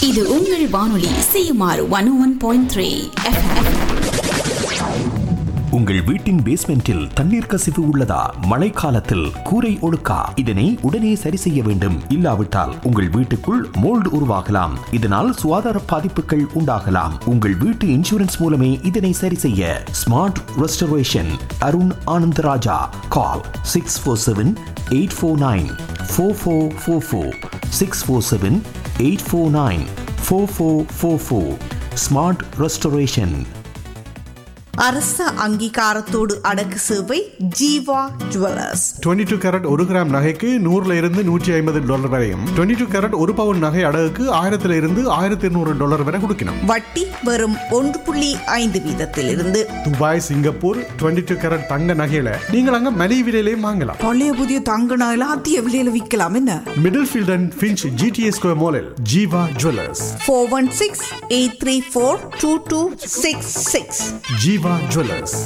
இது உங்கள் வானொலி C M R one one point three உங்கள் வீட்டின் பேஸ்மெண்டில் தண்ணீர் கசிவு உள்ளதா மழைக்காலத்தில் கூரை ஒழுக்கா இதனை உடனே சரி செய்ய வேண்டும் இல்லாவிட்டால் உங்கள் வீட்டுக்குள் மோல்டு உருவாகலாம் இதனால் சுகாதார பாதிப்புகள் உண்டாகலாம் உங்கள் வீட்டு இன்சூரன்ஸ் மூலமே இதனை சரி செய்ய smart restoration Arun Anandaraja call six four seven eight four nine four four four four six four seven eight four nine four four four four smart restoration அரச அங்கீகாரத்தோடு அடக்கு சேவை ஜீவா ஜுவல்லர்ஸ் 22 டூ கேரட் ஒரு கிராம் நகைக்கு நூறுல இருந்து நூற்றி ஐம்பது டாலர் வரையும் 22 டூ கேரட் ஒரு பவுன் நகை அடகுக்கு ஆயிரத்துல இருந்து ஆயிரத்தி இருநூறு டாலர் வரை கொடுக்கணும் வட்டி வெறும் ஒன்று புள்ளி ஐந்து வீதத்திலிருந்து துபாய் சிங்கப்பூர் 22 டூ கேரட் தங்க நகையில நீங்கள் அங்க மலிவு விலையிலையும் வாங்கலாம் பழைய புதிய தங்க நகையில அதிக விலையில விற்கலாம் என்ன Middlefield and Finch GTA square மாலில் Jeeva jewellers four one six eight three four two two six six Jeeva jewellers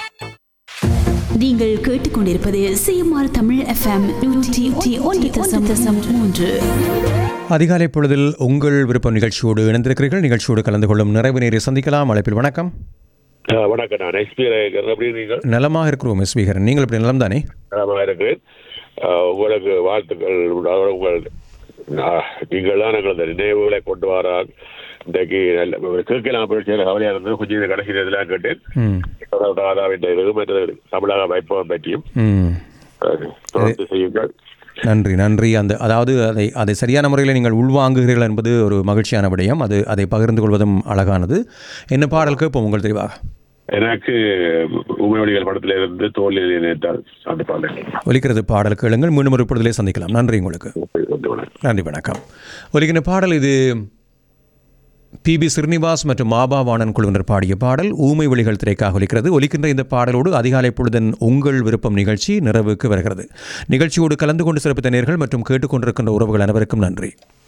நீங்கள் கேட்டுக்கொண்டிருப்பது சிஎம்ஆர் தமிழ் எஃப்எம் நூற்றி ஒன்று தசம் தசம் மூன்று அதிகாலை பொழுதில் உங்கள் விருப்பம் நிகழ்ச்சியோடு இணைந்திருக்கிறீர்கள் நிகழ்ச்சியோடு கலந்து கொள்ளும் நிறைவு நேரை சந்திக்கலாம் அழைப்பில் வணக்கம் ஆ, வணக்கம் நான் எஸ்பி ரேகர் எப்படி நீங்கள் நலமாக இருக்கிறோம் எஸ் விகரன் நீங்கள் இப்படி நலம் தானே நலமாக இருக்கிறேன் ஆ, உங்களுக்கு வாழ்த்துக்கள் உண்டாக உங்கள் ஆ, நீங்கள் தான் எங்களது நினைவுகளை கொண்டு வரால் இன்றைக்கு நல்ல கேட்கலாம் பிரச்சனை கவலையாக இருந்தது கொஞ்சம் இது கடைசி இதெல்லாம் கேட்டேன் ம் ராதாவின் இது மற்றது தமிழக வைப்பவம் பற்றியும் ம் ஆ, தொடர்ந்து செய்யுங்கள் நன்றி நன்றி அந்த அதாவது அதை அதை சரியான முறையில் நீங்கள் உள்வாங்குகிறீர்கள் என்பது ஒரு மகிழ்ச்சியான விடயம் அது அதை பகிர்ந்து கொள்வதும் அழகானது என்ன பாடல் கேட்போம் உங்கள் தெளிவாக எனக்கு உமையொழிகள் படத்தில் இருந்து தோல்வியில் நினைத்தால் அந்த பாடல் ஒலிக்கிறது பாடல் கேளுங்கள் மீண்டும் ஒரு பொழுதிலே சந்திக்கலாம் நன்றி உங்களுக்கு வணக்கம் நன்றி வணக்கம் ஒலிக்கின்ற பாடல் இது பிபி ஸ்ரீனிவாஸ் மற்றும் மாபா வாணன் குழுவினர் பாடிய பாடல் ஊமை ஒளிகள் திரைக்காக ஒலிக்கிறது ஒலிக்கின்ற இந்த பாடலோடு அதிகாலை பொழுதன் உங்கள் விருப்பம் நிகழ்ச்சி நிறைவுக்கு வருகிறது நிகழ்ச்சியோடு கலந்து கொண்டு சிறப்பித்த நேர்கள் மற்றும் கேட்டுக்கொண்டிருக்கின்ற உறவுகள் அனைவருக்கும் நன்றி